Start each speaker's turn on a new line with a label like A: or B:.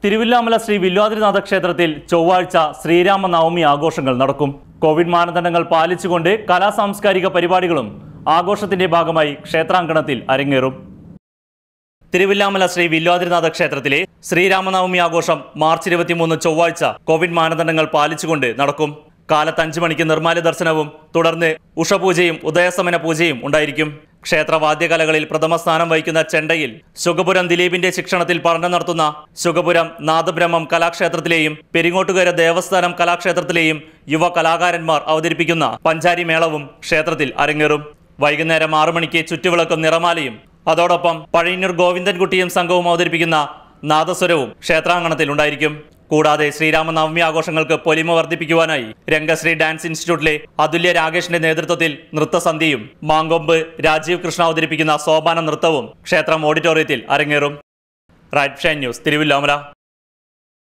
A: തിരുവില്ലാമല ശ്രീ വില്വാതിരിനാഥ ക്ഷേത്രത്തിൽ ചൊവ്വാഴ്ച ശ്രീരാമ നവമി ആഘോഷങ്ങൾ നടക്കും കോവിഡ് മാനദണ്ഡങ്ങൾ പാലിച്ചുകൊണ്ട് കലാ സാംസ്കാരിക പരിപാടികളും ആഘോഷത്തിന്റെ ഭാഗമായി ക്ഷേത്രാങ്കണത്തിൽ അരങ്ങേറും തിരുവില്ലാമല ശ്രീ വില്വാതിരിനാഥ ക്ഷേത്രത്തിലെ ശ്രീരാമനവമി ആഘോഷം മാർച്ച് ഇരുപത്തിമൂന്ന് ചൊവ്വാഴ്ച കോവിഡ് മാനദണ്ഡങ്ങൾ പാലിച്ചുകൊണ്ട് നടക്കും കാലത്ത് അഞ്ചു മണിക്ക് നിർമ്മാല്യ ദർശനവും തുടർന്ന് ഉഷപൂജയും ഉദയസമന പൂജയും ഉണ്ടായിരിക്കും ക്ഷേത്ര വാദ്യകലകളിൽ പ്രഥമ സ്ഥാനം വഹിക്കുന്ന ചെണ്ടയിൽ ശുഗപുരം ദിലീപിന്റെ ശിക്ഷണത്തിൽ പഠനം നടത്തുന്ന ശുഗപുരം നാദബ്രഹ്മം കലാക്ഷേത്രത്തിലെയും പെരിങ്ങോട്ടുകര ദേവസ്ഥാനം കലാക്ഷേത്രത്തിലെയും യുവ കലാകാരന്മാർ അവതരിപ്പിക്കുന്ന പഞ്ചാരി മേളവും ക്ഷേത്രത്തിൽ അരങ്ങേറും വൈകുന്നേരം ആറു മണിക്ക് ചുറ്റുവിളക്കും നിറമാലയും അതോടൊപ്പം പഴയന്നൂർ ഗോവിന്ദൻകുട്ടിയും സംഘവും അവതരിപ്പിക്കുന്ന നാദസ്വരവും ക്ഷേത്രാങ്കണത്തിൽ ഉണ്ടായിരിക്കും കൂടാതെ ശ്രീരാമനവമി ആഘോഷങ്ങൾക്ക് പൊലിമ വർദ്ധിപ്പിക്കുവാനായി രംഗശ്രീ ഡാൻസ് ഇൻസ്റ്റിറ്റ്യൂട്ടിലെ അതുല്യ രാകേഷിന്റെ നേതൃത്വത്തിൽ നൃത്തസന്ധ്യയും മാങ്കൊമ്പ് രാജീവ് കൃഷ്ണ അവതരിപ്പിക്കുന്ന സോപാന നൃത്തവും ക്ഷേത്രം ഓഡിറ്റോറിയത്തിൽ അരങ്ങേറും റൈറ്റ് ഷൈൻ ന്യൂസ് തിരുവില്ലോമല